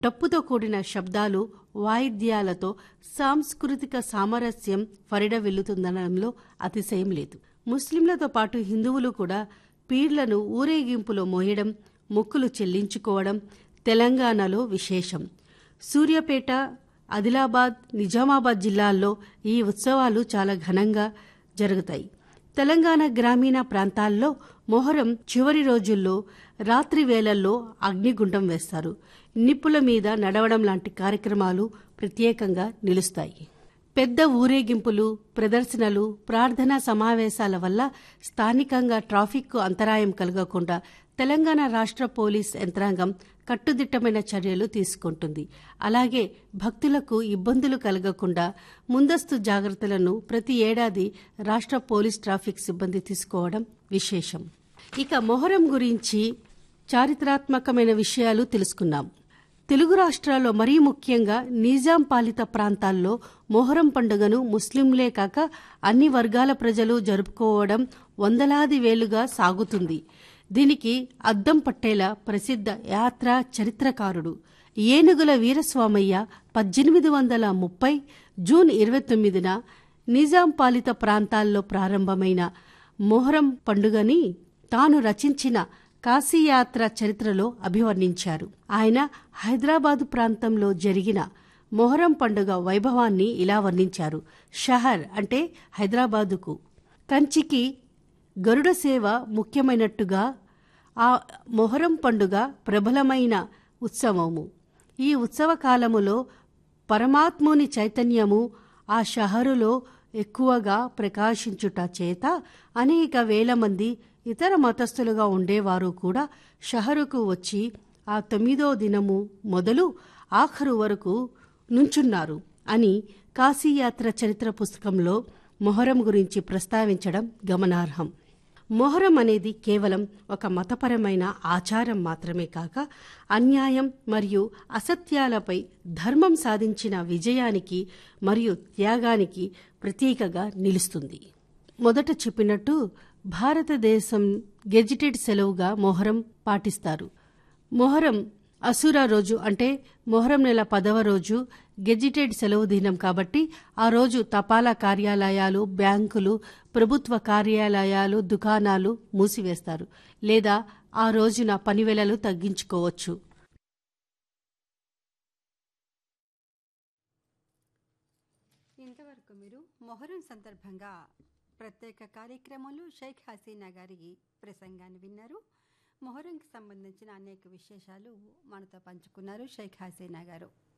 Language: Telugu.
డప్పుతో కూడిన శబ్దాలు వాయిద్యాలతో సాంస్కృతిక సామరస్యం ఫరిడవిల్లుతుందనడంలో అతిశయం లేదు ముస్లింలతో పాటు హిందువులు కూడా పీర్లను ఊరేగింపులో మోయడం మొక్కులు చెల్లించుకోవడం తెలంగాణలో విశేషం సూర్యాపేట ఆదిలాబాద్ నిజామాబాద్ జిల్లాల్లో ఈ ఉత్సవాలు చాలా ఘనంగా జరుగుతాయి తెలంగాణ గ్రామీణ ప్రాంతాల్లో మొహరం చివరి రోజుల్లో రాత్రి వేళల్లో అగ్నిగుండం వేస్తారు నిప్పుల మీద నడవడం లాంటి కార్యక్రమాలు ప్రత్యేకంగా నిలుస్తాయి పెద్ద ఊరేగింపులు ప్రదర్శనలు ప్రార్థనా సమావేశాల వల్ల స్థానికంగా ట్రాఫిక్కు అంతరాయం కలగకుండా తెలంగాణ రాష్ట్ర పోలీస్ యంత్రాంగం కట్టుదిట్టమైన చర్యలు తీసుకుంటుంది అలాగే భక్తులకు ఇబ్బందులు కలగకుండా ముందస్తు జాగ్రత్తలను ప్రతి ఏడాది రాష్ట్ర పోలీస్ ట్రాఫిక్ సిబ్బంది తీసుకోవడం విశేషం ఇక మొహరం గురించి చారిత్రాత్మకమైన విషయాలు తెలుసుకున్నాం తెలుగు రాష్ట్రాల్లో మరీ ముఖ్యంగా నిజాం పాలిత ప్రాంతాల్లో మొహరం పండుగను ముస్లింలే కాక అన్ని వర్గాల ప్రజలు జరుపుకోవడం వందలాది వేలుగా సాగుతుంది దీనికి అద్దం పట్టేలా ప్రసిద్ధ యాత్ర చరిత్రకారుడు ఏనుగుల వీరస్వామయ్య పద్దెనిమిది వందల ముప్పై జూన్ ఇరవై తొమ్మిదిన నిజాం పాలిత ప్రాంతాల్లో ప్రారంభమైన మొహరం పండుగని తాను రచించిన కాశీయాత్ర చరిత్రలో అభివర్ణించారు ఆయన హైదరాబాదు ప్రాంతంలో జరిగిన మొహరం పండుగ వైభవాన్ని ఇలా వర్ణించారు షహర్ అంటే హైదరాబాదుకు కంచికి గరుడ సేవ ముఖ్యమైనట్టుగా ఆ మొహరం పండుగ ప్రబలమైన ఉత్సవము ఈ ఉత్సవ కాలములో పరమాత్ముని చైతన్యము ఆ షహరులో ఎక్కువగా ప్రకాశించుట చేత అనేక వేల మంది ఇతర మతస్థులుగా ఉండేవారు కూడా షహరుకు వచ్చి ఆ తొమ్మిదో దినము మొదలు ఆఖరు వరకు నుంచున్నారు అని కాశీయాత్ర చరిత్ర పుస్తకంలో మొహరం గురించి ప్రస్తావించడం గమనార్హం మొహరం అనేది కేవలం ఒక మతపరమైన ఆచారం మాత్రమే కాక అన్యాయం మరియు అసత్యాలపై ధర్మం సాధించిన విజయానికి మరియు త్యాగానికి ప్రతీకగా నిలుస్తుంది మొదట చెప్పినట్టు భారతదేశం గెజిటెడ్ సెలవుగా మొహరం పాటిస్తారు మొహరం అసుర రోజు అంటే మొహరం నెల పదవ రోజు గెజిటెడ్ సెలవు దినం కాబట్టి ఆ రోజు తపాలా కార్యాలయాలు బ్యాంకులు ప్రభుత్వ కార్యాలయాలు దుకాణాలు మూసివేస్తారు లేదా ఆ రోజున పనివేళలు తగ్గించుకోవచ్చు ఇంతవరకు మీరు మొహరం సందర్భంగా ప్రత్యేక కార్యక్రమంలో షేక్ హసీనా గారి ప్రసంగాన్ని విన్నారు మొహరంకి సంబంధించిన అనేక విశేషాలు మనతో పంచుకున్నారు షేక్ హసీనా గారు